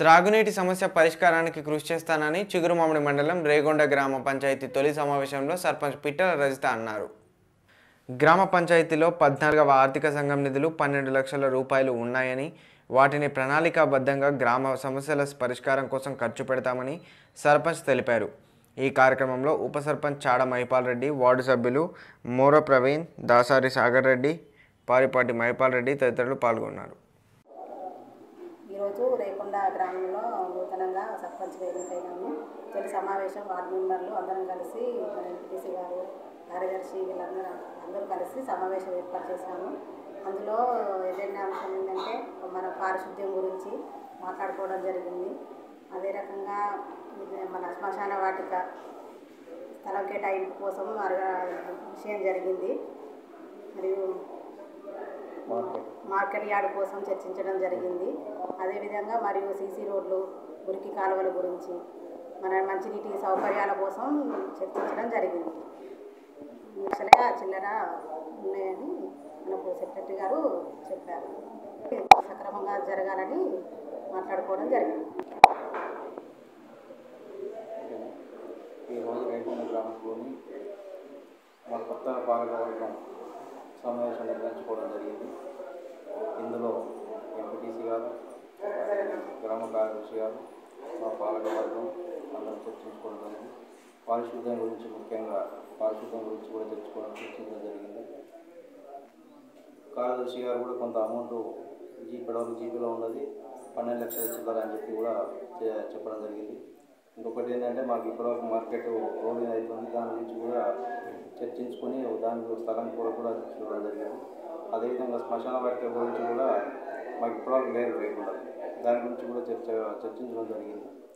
త్రాగునీటి సమస్య పరిష్కారానికి కృషి చేస్తానని చిగురుమామిడి మండలం రేగొండ గ్రామ పంచాయతీ తొలి సమావేశంలో సర్పంచ్ పిట్టల రజిత అన్నారు గ్రామ పంచాయతీలో పద్నాలుగవ ఆర్థిక సంఘం నిధులు పన్నెండు లక్షల రూపాయలు ఉన్నాయని వాటిని ప్రణాళికాబద్ధంగా గ్రామ సమస్యల పరిష్కారం కోసం ఖర్చు పెడతామని సర్పంచ్ తెలిపారు ఈ కార్యక్రమంలో ఉప సర్పంచ్ చాడ మైపాల్ రెడ్డి వార్డు సభ్యులు మోర ప్రవీణ్ దాసారి సాగర్ రెడ్డి పారిపాటి మైపాల్ రెడ్డి తదితరులు పాల్గొన్నారు ఈరోజు రేకొండ గ్రామంలో నూతనంగా సర్పంచ్ ఎన్నికైనాము తొలి సమావేశం వార్డు మెంబర్లు అందరం కలిసి మన ఎంపీటీసీ గారు కార్యదర్శి వీళ్ళందరూ అందరూ కలిసి సమావేశం ఏర్పాటు చేశాము అందులో ఏదైనా అంశం ఏంటంటే మన పారిశుద్ధ్యం గురించి మాట్లాడుకోవడం జరిగింది అదే రకంగా ఇది మన శ్మశాన వాటిక స్థలం కేటాయింపు కోసం అడగ విషయం జరిగింది మరియు మార్కెట్ యార్డ్ కోసం చర్చించడం జరిగింది అదేవిధంగా మరియు సీసీ రోడ్లు మురికి కాలువల గురించి మన మంచినీటి సౌకర్యాల కోసం చర్చించడం జరిగింది లక్షలుగా చిల్లర ఉన్నాయని మనకు సెక్రటరీ గారు చెప్పారు సక్రమంగా జరగాలని మాట్లాడుకోవడం జరిగింది ఈరోజు రేపొండ గ్రామంలోని మా కొత్త పాలకవర్గం సమావేశం నిర్వహించుకోవడం జరిగింది ఇందులో ఎంపీటీసీ గారు గ్రామ కార్యదర్శి గారు మా పాలకవర్గం అందరం చర్చించుకోవడం జరిగింది పారిశుద్ధ్యం గురించి ముఖ్యంగా పారిశుద్ధ్యం గురించి కూడా చర్చించుకోవడం చర్చించడం జరిగింది కార్యదర్శి గారు కూడా కొంత అమౌంట్ జీ ఇప్పటివరకు జీపీలో ఉన్నది పన్నెండు లక్షలు చిల్లర అని చెప్పి కూడా చె- చెప్పడం జరిగింది ఇంకొకటి ఏంటంటే మాకు ఇప్పటివరకు మార్కెట్ రోడ్ మీద అవుతుంది దాని గురించి కూడా చర్చించుకొని దాని గురించి స్థలం కూడా కూడా చూడడం జరిగింది అదేవిధంగా శ్మశాన వాటిక గురించి కూడా మాకు ఇప్పటివరకు లేదు లేకుండా దాని గురించి కూడా చర్చ చర్చించడం జరిగింది